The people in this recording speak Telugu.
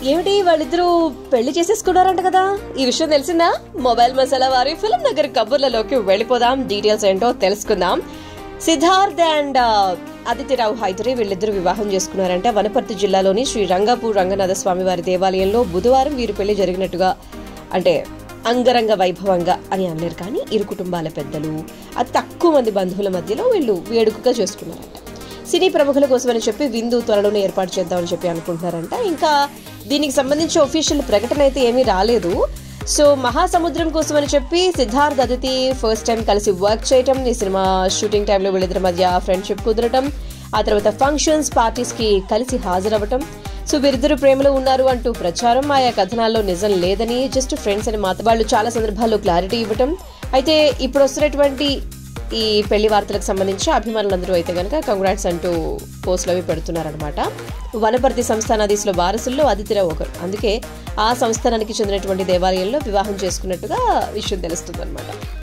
ఏమిటి వాళ్ళిద్దరూ పెళ్లి చేసేసుకున్నారంట కదా ఈ విషయం తెలిసిందా మొబైల్ మసాలా వారి ఫిల్మ్ నగర్ కబుర్లలోకి వెళ్ళిపోదాం డీటెయిల్స్ ఏంటో తెలుసుకుందాం సిద్ధార్థ్ అండ్ ఆదిత్యరావు హైదరి వీళ్ళిద్దరూ వివాహం చేసుకున్నారంట వనపర్తి జిల్లాలోని శ్రీ రంగాపూర్ రంగనాథ స్వామి వారి దేవాలయంలో బుధవారం వీరి పెళ్లి జరిగినట్టుగా అంటే అంగరంగ వైభవంగా అని అనలేరు కానీ ఇరు కుటుంబాల పెద్దలు అతి తక్కువ మంది బంధువుల మధ్యలో వీళ్ళు వేడుకగా చేసుకున్నారంట సినీ ప్రముఖుల కోసమని చెప్పి విందు త్వరలోనే ఏర్పాటు చేద్దామని చెప్పి అనుకుంటున్నారంట ఇంకా దీనికి సంబంధించి ఒఫీషియల్ ప్రకటన అయితే ఏమీ రాలేదు సో మహాసముద్రం కోసం అని చెప్పి సిద్ధార్థ్ అదితి ఫస్ట్ టైం కలిసి వర్క్ చేయటం ఈ సినిమా షూటింగ్ టైంలో వీళ్ళిద్దరి మధ్య ఫ్రెండ్షిప్ కుదరటం ఆ తర్వాత ఫంక్షన్స్ పార్టీస్ కి కలిసి హాజరవ్వటం సో వీరిద్దరు ప్రేమలో ఉన్నారు అంటూ ప్రచారం ఆయా కథనాల్లో నిజం లేదని జస్ట్ ఫ్రెండ్స్ అని మాత్రం వాళ్ళు చాలా సందర్భాల్లో క్లారిటీ ఇవ్వటం అయితే ఇప్పుడు వస్తున్నటువంటి ఈ పెళ్లి వార్తలకు సంబంధించి అభిమానులందరూ అయితే గనక కంగ్రాట్స్ అంటూ పోస్టులు అవి పెడుతున్నారనమాట వనపర్తి సంస్థానాధీశుల వారసుల్లో అదితిరావు ఒకరు అందుకే ఆ సంస్థానానికి చెందినటువంటి దేవాలయంలో వివాహం చేసుకున్నట్టుగా విషయం తెలుస్తుంది